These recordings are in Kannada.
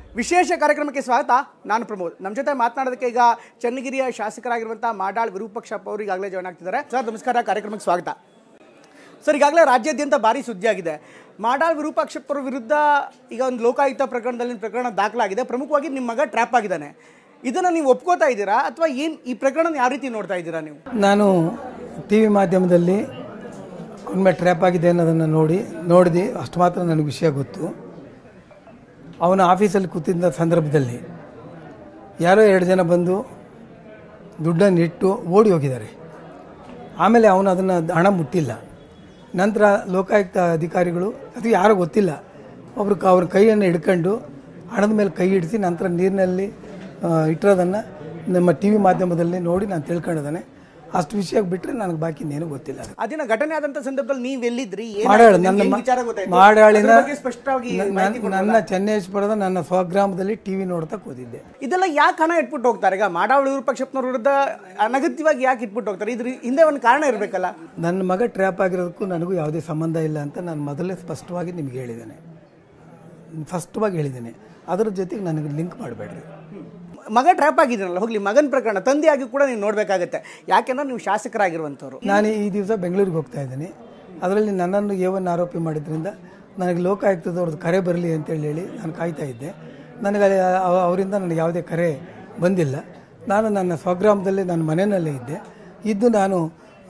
ವಿಶೇಷ ಕಾರ್ಯಕ್ರಮಕ್ಕೆ ಸ್ವಾಗತ ನಾನು ಪ್ರಮೋದ್ ನಮ್ಮ ಜೊತೆ ಮಾತನಾಡೋದಕ್ಕೆ ಈಗ ಚನ್ನಗಿರಿಯ ಶಾಸಕರಾಗಿರುವಂಥ ಮಾಡಾಳ್ ವಿರೂಪಾಕ್ಷಪ್ಪ ಅವರು ಈಗಾಗಲೇ ಜಾಯ್ನ್ ಆಗ್ತಿದ್ದಾರೆ ಸರ್ ನಮಸ್ಕಾರ ಕಾರ್ಯಕ್ರಮಕ್ಕೆ ಸ್ವಾಗತ ಸರ್ ಈಗಾಗಲೇ ರಾಜ್ಯಾದ್ಯಂತ ಭಾರಿ ಸುದ್ದಿ ಆಗಿದೆ ಮಾಡಾಳ್ ವಿರೂಪಾಕ್ಷಪ್ಪರ ವಿರುದ್ಧ ಈಗ ಒಂದು ಲೋಕಾಯುಕ್ತ ಪ್ರಕರಣದಲ್ಲಿ ಪ್ರಕರಣ ದಾಖಲಾಗಿದೆ ಪ್ರಮುಖವಾಗಿ ನಿಮ್ಮ ಮಗ ಟ್ರ್ಯಾಪ್ ಆಗಿದ್ದಾನೆ ಇದನ್ನು ನೀವು ಒಪ್ಕೋತಾ ಇದ್ದೀರಾ ಅಥವಾ ಏನು ಈ ಪ್ರಕರಣ ಯಾವ ರೀತಿ ನೋಡ್ತಾ ಇದ್ದೀರಾ ನೀವು ನಾನು ಟಿ ವಿ ಮಾಧ್ಯಮದಲ್ಲಿ ಒಮ್ಮೆ ಟ್ರ್ಯಾಪ್ ಆಗಿದೆ ಅನ್ನೋದನ್ನು ನೋಡಿ ನೋಡಿದೆ ಅಷ್ಟು ಮಾತ್ರ ನನಗೆ ವಿಷಯ ಗೊತ್ತು ಅವನ ಆಫೀಸಲ್ಲಿ ಕೂತಿದ್ದ ಸಂದರ್ಭದಲ್ಲಿ ಯಾರೋ ಎರಡು ಜನ ಬಂದು ದುಡ್ಡನ್ನು ಇಟ್ಟು ಓಡಿ ಹೋಗಿದ್ದಾರೆ ಆಮೇಲೆ ಅವನು ಅದನ್ನು ಹಣ ಮುಟ್ಟಿಲ್ಲ ನಂತರ ಲೋಕಾಯುಕ್ತ ಅಧಿಕಾರಿಗಳು ಅದು ಯಾರೋ ಗೊತ್ತಿಲ್ಲ ಒಬ್ರು ಕ- ಅವ್ರ ಕೈಯನ್ನು ಹಿಡ್ಕೊಂಡು ಹಣದ ಮೇಲೆ ಕೈ ಇಡಿಸಿ ನಂತರ ನೀರಿನಲ್ಲಿ ಆ, ಇಟ್ಟಿರೋದನ್ನು ನಮ್ಮ ಟಿ ವಿ ಮಾಧ್ಯಮದಲ್ಲಿ ನೋಡಿ ನಾನು ತಿಳ್ಕೊಂಡಿದ್ದಾನೆ ಅಷ್ಟು ವಿಷಯಕ್ಕೆ ಬಿಟ್ಟರೆ ನನಗೆ ಬಾಕಿ ಇನ್ನೇನು ಗೊತ್ತಿಲ್ಲ ಅದು ಅದಿನ ಘಟನೆ ಆದಂಥ ಸಂದರ್ಭದಲ್ಲಿ ನೀವು ಎಲ್ಲಿದ್ರಿ ಏನಾಯ್ತು? ಮಾಡಾಳು ನಿಮ್ಗೆ ನನ್ನ ಏನ್ ಮ- ವಿಚಾರ ಗೊತ್ತಾಯ್ತು? ಮಾಡಾಳಿನ ಅದ್ರ ಬಗ್ಗೆ ಸ್ಪಷ್ಟವಾಗಿ ನನ್ನ- ಮಾಹಿತಿ ಕೊಡಿ. ನನ್ನ ಚೆನ್ನೈಶ್ವರದ ನನ್ನ ಸ್ವಗ್ರಾಮದಲ್ಲಿ ಟಿ ವಿ ನೋಡ್ತಾ ಕೂತಿದ್ದೆ ಇದೆಲ್ಲ ಯಾಕೆ ಹಣ ಇಟ್ಬಿಟ್ಟು ಹೋಗ್ತಾರೆ ಈಗ ಮಾಡಾಳ್ ವಿರೂಪಾಕ್ಷಪ್ಪನವ್ರ ವಿರುದ್ಧ ಅನಗತ್ಯವಾಗಿ ಯಾಕೆ ಇಟ್ಬಿಟ್ಟು ಹೋಗ್ತಾರೆ ಇದ್ರ ಹಿಂದೆ ಒಂದು ಕಾರಣ ಇರಬೇಕಲ್ಲ ನನ್ನ ಮಗ ಟ್ರ್ಯಾಪ್ ಆಗಿರೋದಕ್ಕೂ ನನಗೂ ಯಾವುದೇ ಸಂಬಂಧ ಇಲ್ಲ ಅಂತ ನಾನು ಮೊದಲೇ ಸ್ಪಷ್ಟವಾಗಿ ನಿಮ್ಗೆ ಹೇಳಿದ್ದೇನೆ ಸ್ಪಷ್ಟವಾಗಿ ಹೇಳಿದ್ದೇನೆ ಅದರ ಜೊತೆಗೆ ನನಗೆ ಲಿಂಕ್ ಮಾಡಬೇಡ್ರಿ ಮಗ ಟ್ರ್ಯಾಪ್ ಆಗಿದ್ದೀನಲ್ಲ ಹೋಗ್ಲಿ ಮಗನ ಪ್ರಕರಣ ತಂದೆಯಾಗಿ ಕೂಡ ನೀವು ನೋಡ್ಬೇಕಾಗತ್ತೆ ಯಾಕೆಂದ್ರೆ ನೀವು ಶಾಸಕರಾಗಿರುವಂಥವ್ರು ನಾನು ಈ ದಿವಸ ಬೆಂಗಳೂರಿಗೆ ಹೋಗ್ತಾ ಇದ್ದೀನಿ ಅದರಲ್ಲಿ ನನ್ನನ್ನು ಏವನ್ನು ಆರೋಪಿ ಮಾಡಿದ್ರಿಂದ ನನಗೆ ಲೋಕಾಯುಕ್ತದವ್ರದ್ದು ಕರೆ ಬರಲಿ ಅಂತೇಳಿ ಹೇಳಿ ನಾನು ಕಾಯ್ತಾ ಇದ್ದೆ ನನಗೆ ಅಲ್ಲಿ ಅವ- ಅವರಿಂದ ನನಗೆ ಯಾವುದೇ ಕರೆ ಬಂದಿಲ್ಲ ನಾನು ನನ್ನ ಸ್ವಗ್ರಾಮದಲ್ಲಿ ನನ್ನ ಮನೆಯಲ್ಲೇ ಇದ್ದೆ ಇದ್ದು ನಾನು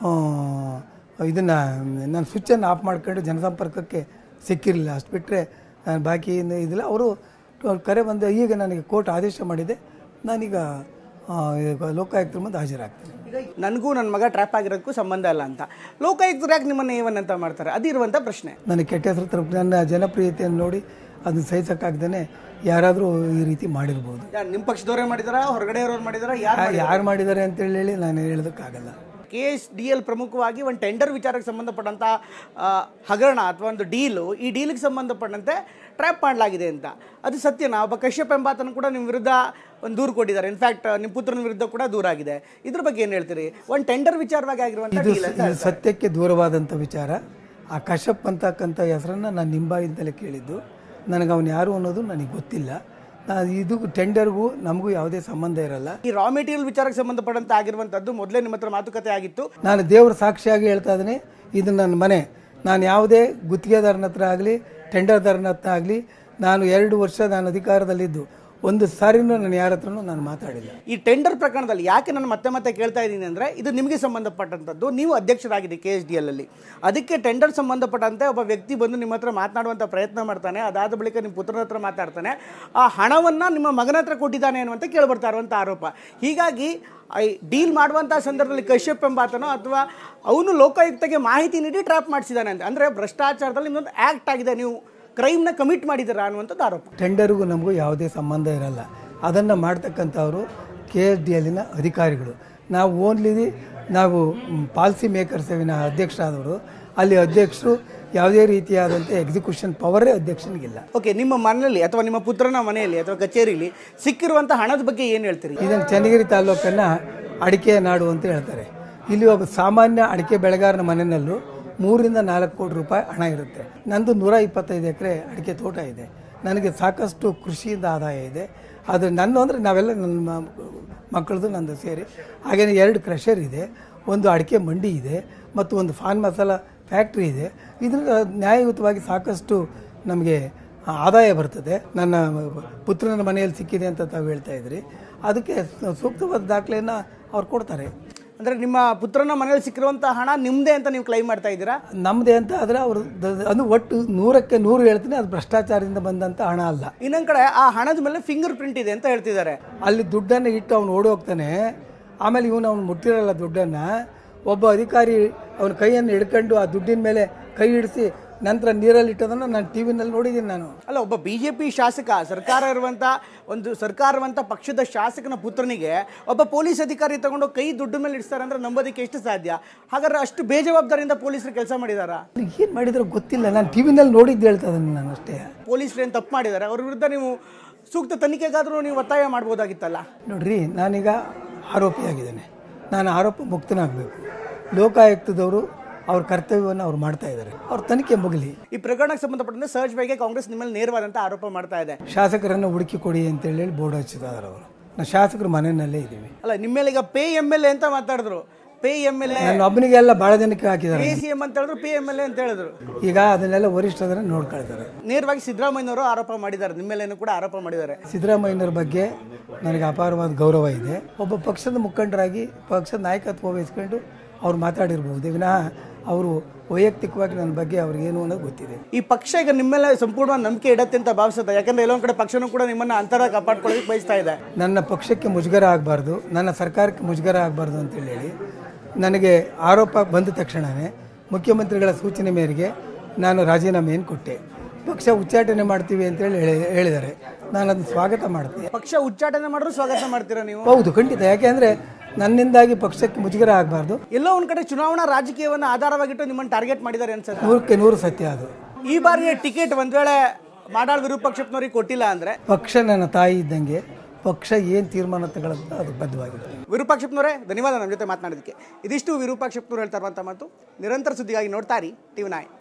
ಇದನ್ನು ನಾನು ಸ್ವಿಚ್ಚನ್ನು ಆಫ್ ಮಾಡ್ಕೊಂಡು ಜನಸಂಪರ್ಕಕ್ಕೆ ಸಿಕ್ಕಿರಲಿಲ್ಲ ಅಷ್ಟು ಬಿಟ್ಟರೆ ನಾನು ಬಾಕಿ ಏನು ಇದಿಲ್ಲ ಅವರು ಕರೆ ಬಂದು ಈಗ ನನಗೆ ಕೋರ್ಟ್ ಆದೇಶ ಮಾಡಿದೆ ನಾನೀಗ ಆ, ಈಗ ಲೋಕಾಯುಕ್ತರ ಮುಂದೆ ಹಾಜರಾಗ್ತೇನೆ ಈಗ ನನಗೂ ನನ್ನ ಮಗ ಟ್ರ್ಯಾಪ್ ಆಗಿರೋದಕ್ಕೂ ಸಂಬಂಧ ಇಲ್ಲ ಅಂತ ಲೋಕಾಯುಕ್ತರು ಯಾಕೆ ನಿಮ್ಮನ್ನ ಏವನ್ನಂತ ಮಾಡ್ತಾರೆ ಅದು ಇರುವಂಥ ಪ್ರಶ್ನೆ ನನಗೆ ಕೆಟ್ಟ ಹೆಸರು ತರಬೇಕು ನನ್ನ ಜನಪ್ರಿಯತೆಯನ್ನು ನೋಡಿ ಅದನ್ನ ಸಹಿಸೋಕ್ಕಾಗ್ದೇ ಯಾರಾದರೂ ಈ ರೀತಿ ಮಾಡಿರ್ಬೋದು ಯಾರು ನಿಮ್ಮ ಪಕ್ಷದವರೇ ಮಾಡಿದಾರಾ ಹೊರಗಡೆ ಇರೋರು ಮಾಡಿದಾರಾ ಯಾರು ಯಾರು ಮಾಡಿದ್ದಾರೆ ಅಂತೇಳಿ ಹೇಳಿ ನಾನು ಹೇಳೋದಕ್ಕಾಗಲ್ಲ ಕೆ ಎಸ್ ಡಿ ಎಲ್ ಪ್ರಮುಖವಾಗಿ ಒಂದು ಟೆಂಡರ್ ವಿಚಾರಕ್ಕೆ ಸಂಬಂಧಪಟ್ಟಂಥ ಆ, ಹಗರಣ ಅಥವಾ ಒಂದು ಡೀಲು ಈ ಡೀಲಿಗೆ ಸಂಬಂಧಪಟ್ಟಂತೆ ಟ್ರ್ಯಾಪ್ ಮಾಡಲಾಗಿದೆ ಅಂತ ಅದು ಸತ್ಯನಾ ಒಬ್ಬ ಕಶ್ಯಪ್ ಎಂಬಾತನ ಕೂಡ ನಿಮ್ಮ ವಿರುದ್ಧ ಒಂದು ದೂರು ಕೊಟ್ಟಿದ್ದಾರೆ ಇನ್ಫ್ಯಾಕ್ಟ್ ನಿಮ್ಮ ಪುತ್ರನ ವಿರುದ್ಧ ಕೂಡ ದೂರ ಆಗಿದೆ ಇದ್ರ ಬಗ್ಗೆ ಏನು ಹೇಳ್ತೀರಿ ಒಂದು ಟೆಂಡರ್ ವಿಚಾರವಾಗಿ ಆಗಿರುವಂಥ ಇದು ಡೀಲ್ ಅಂತ ಇದು ಸತ್ಯಕ್ಕೆ ದೂರವಾದಂಥ ವಿಚಾರ ಆ ಕಶ್ಯಪ್ ಅಂತಕ್ಕಂಥ ಹೆಸರನ್ನು ನಾನು ನಿಂಬಾಯಿಂದಲೇ ಕೇಳಿದ್ದು ನನಗೆ ಅವನು ಯಾರು ಅನ್ನೋದು ನನಗೆ ಗೊತ್ತಿಲ್ಲ ನಾನು ಇದು ಟೆಂಡರ್ಗೂ ನಮಗೂ ಯಾವುದೇ ಸಂಬಂಧ ಇರಲ್ಲ ಈ ರಾ ಮೆಟೀರಿಯಲ್ ವಿಚಾರಕ್ಕೆ ಸಂಬಂಧಪಟ್ಟಂತೆ ಆಗಿರುವಂಥದ್ದು ಮೊದಲೇ ನಿಮ್ಮ ಹತ್ರ ಮಾತುಕತೆ ಆಗಿತ್ತು ನಾನು ದೇವ್ರ ಸಾಕ್ಷಿಯಾಗಿ ಹೇಳ್ತಾ ಇದ್ದೀನಿ ಇದು ನನ್ನ ಮನೆ ನಾನು ಯಾವುದೇ ಗುತ್ತಿಗೆದಾರನ ಹತ್ರ ಆಗಲಿ ಟೆಂಡರ್ದಾರನ ಹತ್ರ ಆಗಲಿ ನಾನು ಎರಡು ವರ್ಷ ನಾನು ಅಧಿಕಾರದಲ್ಲಿದ್ದು ಒಂದು ಸಾರಿನೂ ನಾನು ಯಾರ ಹತ್ರನೂ ನಾನು ಮಾತಾಡಿಲ್ಲ ಈ ಟೆಂಡರ್ ಪ್ರಕರಣದಲ್ಲಿ ಯಾಕೆ ನಾನು ಮತ್ತೆ ಮತ್ತೆ ಕೇಳ್ತಾ ಇದ್ದೀನಿ ಅಂದರೆ ಇದು ನಿಮಗೆ ಸಂಬಂಧಪಟ್ಟಂಥದ್ದು ನೀವು ಅಧ್ಯಕ್ಷರಾಗಿದೆ ಕೆ ಎಸ್ ಡಿ ಎಲ್ ಅಲ್ಲಿ ಅದಕ್ಕೆ ಟೆಂಡರ್ ಸಂಬಂಧಪಟ್ಟಂತೆ ಒಬ್ಬ ವ್ಯಕ್ತಿ ಬಂದು ನಿಮ್ಮ ಹತ್ರ ಮಾತನಾಡುವಂಥ ಪ್ರಯತ್ನ ಮಾಡ್ತಾನೆ ಅದಾದ ಬಳಿಕ ನಿಮ್ಮ ಪುತ್ರನ ಹತ್ರ ಮಾತಾಡ್ತಾನೆ ಆ ಹಣವನ್ನು ನಿಮ್ಮ ಮಗನ ಹತ್ರ ಕೊಟ್ಟಿದ್ದಾನೆ ಅನ್ನುವಂಥ ಕೇಳ್ಬರ್ತಾ ಇರುವಂಥ ಆರೋಪ ಹೀಗಾಗಿ ಡೀಲ್ ಮಾಡುವಂಥ ಸಂದರ್ಭದಲ್ಲಿ ಕಶ್ಯಪ್ ಎಂಬಾತನೋ ಅಥವಾ ಅವನು ಲೋಕಾಯುಕ್ತಗೆ ಮಾಹಿತಿ ನೀಡಿ ಟ್ರ್ಯಾಪ್ ಮಾಡಿಸಿದ್ದಾನೆ ಅಂತ ಅಂದರೆ ಭ್ರಷ್ಟಾಚಾರದಲ್ಲಿ ನಿಮ್ಮೊಂದು ಆ್ಯಕ್ಟ್ ಆಗಿದೆ ನೀವು ಕ್ರೈಮ್ನ ಕಮಿಟ್ ಮಾಡಿದ್ದೀರಾ ಅನ್ನುವಂಥದ್ದು ಆರೋಪ ಟೆಂಡರ್ಗೂ ನಮಗೂ ಯಾವುದೇ ಸಂಬಂಧ ಇರಲ್ಲ ಅದನ್ನು ಮಾಡ್ತಕ್ಕಂಥವರು ಕೆ ಎಸ್ ಡಿ ಎಲ್ಲಿನ ಅಧಿಕಾರಿಗಳು ನಾವು ಓನ್ಲಿ ನಾವು ಪಾಲಿಸಿ ಮೇಕರ್ಸೇವಿನ ಅಧ್ಯಕ್ಷರಾದವರು ಅಲ್ಲಿ ಅಧ್ಯಕ್ಷರು ಯಾವುದೇ ರೀತಿಯಾದಂಥ ಎಕ್ಸಿಕ್ಯೂಷನ್ ಪವರೇ ಅಧ್ಯಕ್ಷನಿಗಿಲ್ಲ ಓಕೆ ನಿಮ್ಮ ಮನೆಯಲ್ಲಿ ಅಥವಾ ನಿಮ್ಮ ಪುತ್ರನ ಮನೆಯಲ್ಲಿ ಅಥವಾ ಕಚೇರಿಲಿ ಸಿಕ್ಕಿರುವಂಥ ಹಣದ ಬಗ್ಗೆ ಏನು ಹೇಳ್ತೀರಿ ಇದನ್ನು ಚನ್ನಗಿರಿ ತಾಲೂಕನ್ನು ಅಡಿಕೆ ನಾಡು ಅಂತ ಹೇಳ್ತಾರೆ ಇಲ್ಲಿ ಒಬ್ಬ ಸಾಮಾನ್ಯ ಅಡಿಕೆ ಬೆಳೆಗಾರನ ಮನೆಯಲ್ಲೂ ಮೂರರಿಂದ ನಾಲ್ಕು ಕೋಟಿ ರೂಪಾಯಿ ಹಣ ಇರುತ್ತೆ ನಂದು ನೂರ ಇಪ್ಪತ್ತೈದು ಎಕರೆ ಅಡಿಕೆ ತೋಟ ಇದೆ ನನಗೆ ಸಾಕಷ್ಟು ಕೃಷಿಯಿಂದ ಆದಾಯ ಇದೆ ಆದರೆ ನನ್ನ ಅಂದರೆ ನಾವೆಲ್ಲ ನನ್ನ ಮ- ಮಕ್ಕಳದು ನಂದು ಸೇರಿ ಹಾಗೆಯೇ ಎರಡು ಕ್ರಷರ್ ಇದೆ ಒಂದು ಅಡಿಕೆ ಮಂಡಿ ಇದೆ ಮತ್ತು ಒಂದು ಫಾನ್ ಮಸಾಲ ಫ್ಯಾಕ್ಟ್ರಿ ಇದೆ ಇದರಿಂದ ನ್ಯಾಯಯುತವಾಗಿ ಸಾಕಷ್ಟು ನಮಗೆ ಆದಾಯ ಬರ್ತದೆ ನನ್ನ ಪುತ್ರನ ಮನೆಯಲ್ಲಿ ಸಿಕ್ಕಿದೆ ಅಂತ ತಾವು ಹೇಳ್ತಾ ಇದ್ರಿ ಅದಕ್ಕೆ ಸೂಕ್ತವಾದ ದಾಖಲೆಯನ್ನು ಅವ್ರು ಕೊಡ್ತಾರೆ ಅಂದರೆ ನಿಮ್ಮ ಪುತ್ರನ ಮನೆಯಲ್ಲಿ ಸಿಕ್ಕಿರುವಂಥ ಹಣ ನಿಮ್ಮದೇ ಅಂತ ನೀವು ಕ್ಲೈಮ್ ಮಾಡ್ತಾ ಇದ್ದೀರಾ ನಮ್ಮದೇ ಅಂತ ಆದರೆ ಅವರು ಅದು ಒಟ್ಟು ನೂರಕ್ಕೆ ನೂರು ಹೇಳ್ತೀನಿ ಅದು ಭ್ರಷ್ಟಾಚಾರದಿಂದ ಬಂದಂಥ ಹಣ ಅಲ್ಲ ಇನ್ನೊಂದು ಕಡೆ ಆ ಹಣದ ಮೇಲೆ ಫಿಂಗರ್ ಪ್ರಿಂಟ್ ಇದೆ ಅಂತ ಹೇಳ್ತಿದ್ದಾರೆ ಅಲ್ಲಿ ದುಡ್ಡನ್ನು ಇಟ್ಟು ಅವನು ಓಡಿ ಹೋಗ್ತಾನೆ ಆಮೇಲೆ ಇವನು ಅವ್ನು ಮುಟ್ಟಿರಲ್ಲ ದುಡ್ಡನ್ನು ಒಬ್ಬ ಅಧಿಕಾರಿ ಅವನ ಕೈಯನ್ನು ಹಿಡ್ಕೊಂಡು ಆ ದುಡ್ಡಿನ ಮೇಲೆ ಕೈ ಹಿಡಿಸಿ ನಂತರ ನೀರಲ್ಲಿ ಇಟ್ಟೋದನ್ನು ನಾನು ಟಿ ವಿನಲ್ಲಿ ನೋಡಿದ್ದೀನಿ ನಾನು ಅಲ್ಲ ಒಬ್ಬ ಬಿ ಜೆ ಪಿ ಶಾಸಕ ಸರ್ಕಾರ ಇರುವಂಥ ಒಂದು ಸರ್ಕಾರವಂತ ಪಕ್ಷದ ಶಾಸಕನ ಪುತ್ರನಿಗೆ ಒಬ್ಬ ಪೊಲೀಸ್ ಅಧಿಕಾರಿ ತಗೊಂಡು ಕೈ ದುಡ್ಡು ಮೇಲೆ ಇಡ್ತಾರೆ ಅಂದ್ರೆ ನಂಬೋದಕ್ಕೆ ಎಷ್ಟು ಸಾಧ್ಯ ಹಾಗಾದ್ರೆ ಅಷ್ಟು ಬೇಜವಾಬ್ದಾರಿಯಿಂದ ಪೊಲೀಸರು ಕೆಲಸ ಮಾಡಿದಾರಾ ಏನು ಮಾಡಿದ್ರು ಗೊತ್ತಿಲ್ಲ ನಾನು ಟಿ ವಿನಲ್ಲಿ ನೋಡಿದ್ದು ಹೇಳ್ತಾ ಇದ್ದೀನಿ ನಾನು ಅಷ್ಟೇ ಪೊಲೀಸರು ಏನು ತಪ್ಪು ಮಾಡಿದ್ದಾರೆ ಅವ್ರ ವಿರುದ್ಧ ನೀವು ಸೂಕ್ತ ತನಿಖೆಗಾದರೂ ನೀವು ಒತ್ತಾಯ ಮಾಡ್ಬೋದಾಗಿತ್ತಲ್ಲ ನೋಡ್ರಿ ನಾನೀಗ ಆರೋಪಿಯಾಗಿದ್ದೇನೆ ನಾನು ಆರೋಪ ಮುಕ್ತನಾಗಬೇಕು ಲೋಕಾಯುಕ್ತದವರು ಅವ್ರ ಕರ್ತವ್ಯವನ್ನು ಅವ್ರು ಮಾಡ್ತಾ ಇದ್ದಾರೆ ಅವ್ರ ತನಿಖೆ ಮುಗಲಿ ಈ ಪ್ರಕರಣಕ್ಕೆ ಸಂಬಂಧಪಟ್ಟಂತೆ ಸರ್ಜ್ ಬಗ್ಗೆ ಕಾಂಗ್ರೆಸ್ ನಿಮ್ಮಲ್ಲಿ ನೇರವಾದಂಥ ಆರೋಪ ಮಾಡ್ತಾ ಇದೆ ಶಾಸಕರನ್ನು ಹುಡುಕಿ ಕೊಡಿ ಅಂತೇಳಿ ಹೇಳಿ ಬೋರ್ಡ್ ಹಚ್ಚಿದ್ದಾರೆ ಅವರು ನಾವು ಶಾಸಕರು ಮನೆಯಲ್ಲೇ ಇದ್ದೀವಿ ಅಲ್ಲ ನಿಮ್ಮ ಮೇಲೆ ಈಗ ಪೇ ಎಮ್ ಎಲ್ ಎ ಅಂತ ಮಾತಾಡಿದ್ರು ಪೇ ಎಮ್ ಎಲ್ ಎ ನನ್ನ ಒಬ್ಬನಿಗೆಲ್ಲ ಭಾಳ ಜನಕ್ಕೆ ಹಾಕಿದ್ದಾರೆ ಪಿ ಸಿ ಎಂ ಅಂತ ಹೇಳಿದ್ರು ಪಿ ಎಮ್ ಎಲ್ ಎ ಅಂತ ಹೇಳಿದ್ರು ಈಗ ಅದನ್ನೆಲ್ಲ ವರಿಷ್ಠರನ್ನ ನೋಡ್ಕೊಳ್ತಾರೆ ನೇರವಾಗಿ ಸಿದ್ದರಾಮಯ್ಯನವರು ಆರೋಪ ಮಾಡಿದ್ದಾರೆ ನಿಮ್ಮ ಮೇಲೇನು ಕೂಡ ಆರೋಪ ಮಾಡಿದ್ದಾರೆ ಸಿದ್ದರಾಮಯ್ಯನವ್ರ ಬಗ್ಗೆ ನನಗೆ ಅಪಾರವಾದ ಗೌರವ ಇದೆ ಒಬ್ಬ ಪಕ್ಷದ ಮುಖಂಡರಾಗಿ ಪಕ್ಷದ ನಾಯಕತ್ವ ವಹಿಸ್ಕೊಂಡು ಅವ್ರು ಮಾತಾಡಿರ್ಬೋದು ವಿನಃ ಅವರು ವೈಯಕ್ತಿಕವಾಗಿ ನನ್ನ ಬಗ್ಗೆ ಅವ್ರಿಗೆ ಏನು ಅನ್ನೋದು ಗೊತ್ತಿದೆ ಈ ಪಕ್ಷ ಈಗ ನಿಮ್ಮ ಮೇಲೆ ಸಂಪೂರ್ಣವಾಗಿ ನಂಬಿಕೆ ಇಡತ್ತೆ ಅಂತ ಭಾವಿಸುತ್ತೆ ಯಾಕಂದ್ರೆ ಎಲ್ಲೊಂದ್ ಕಡೆ ಪಕ್ಷನೂ ಕೂಡ ನಿಮ್ಮನ್ನ ಅಂತರ ಕಾಪಾಡ್ಕೊಳ್ಳೋಕೆ ಬಯಸ್ತಾ ಇದೆ ನನ್ನ ಪಕ್ಷಕ್ಕೆ ಮುಜುಗರ ಆಗಬಾರ್ದು ನನ್ನ ಸರ್ಕಾರಕ್ಕೆ ಮುಜುಗರ ಆಗಬಾರ್ದು ಅಂತೇಳಿ ಹೇಳಿ ನನಗೆ ಆರೋಪ ಬಂದ ತಕ್ಷಣವೇ ಮುಖ್ಯಮಂತ್ರಿಗಳ ಸೂಚನೆ ಮೇರೆಗೆ ನಾನು ರಾಜೀನಾಮೆಯನ್ನು ಕೊಟ್ಟೆ ಪಕ್ಷ ಉಚ್ಚಾಟನೆ ಮಾಡ್ತೀವಿ ಅಂತೇಳಿ ಹೇಳಿ ಹೇಳಿದ್ದಾರೆ ನಾನು ಅದನ್ನು ಸ್ವಾಗತ ಮಾಡ್ತೀನಿ ಪಕ್ಷ ಉಚ್ಚಾಟನೆ ಮಾಡಿದ್ರು ಸ್ವಾಗತ ಮಾಡ್ತೀರಾ ನೀವು ಹೌದು ಖಂಡಿತ ಯಾಕೆಂದರೆ ನನ್ನಿಂದಾಗಿ ಪಕ್ಷಕ್ಕೆ ಮುಜುಗರ ಆಗಬಾರ್ದು ಎಲ್ಲೋ ಒಂದ್ ಕಡೆ ಚುನಾವಣಾ ರಾಜಕೀಯವನ್ನ ಆಧಾರವಾಗಿಟ್ಟು ನಿಮ್ಮನ್ನು ಟಾರ್ಗೆಟ್ ಮಾಡಿದ್ದಾರೆ ಅನ್ಸುತ್ತೆ ನೂರಕ್ಕೆ ನೂರು ಸತ್ಯ ಅದು ಈ ಬಾರಿಯ ಟಿಕೆಟ್ ಒಂದ್ ವೇಳೆ ಮಾಡಾಳ್ ವಿರೂಪಾಕ್ಷಪ್ಪನವ್ರಿಗೆ ಕೊಟ್ಟಿಲ್ಲ ಅಂದ್ರೆ ಪಕ್ಷ ನನ್ನ ತಾಯಿ ಇದ್ದಂಗೆ ಪಕ್ಷ ಏನು ತೀರ್ಮಾನ ತಗೊಳ್ಳೋದು ಅದು ಬದ್ಧವಾಗಿದೆ ವಿರೂಪಾಕ್ಷಪ್ಪನವರೇ ಧನ್ಯವಾದ ನಮ್ಮ ಜೊತೆ ಮಾತನಾಡೋದಕ್ಕೆ ಇದಿಷ್ಟು ವಿರೂಪಾಕ್ಷಪ್ಪನವ್ರು ಹೇಳ್ತಾ ಇರುವಂಥ ಮಾತು ನಿರಂತರ ಸುದ್ದಿಗಾಗಿ ನೋಡ್ತಾ ಇರಿ ಟಿವಿ ನೈನ್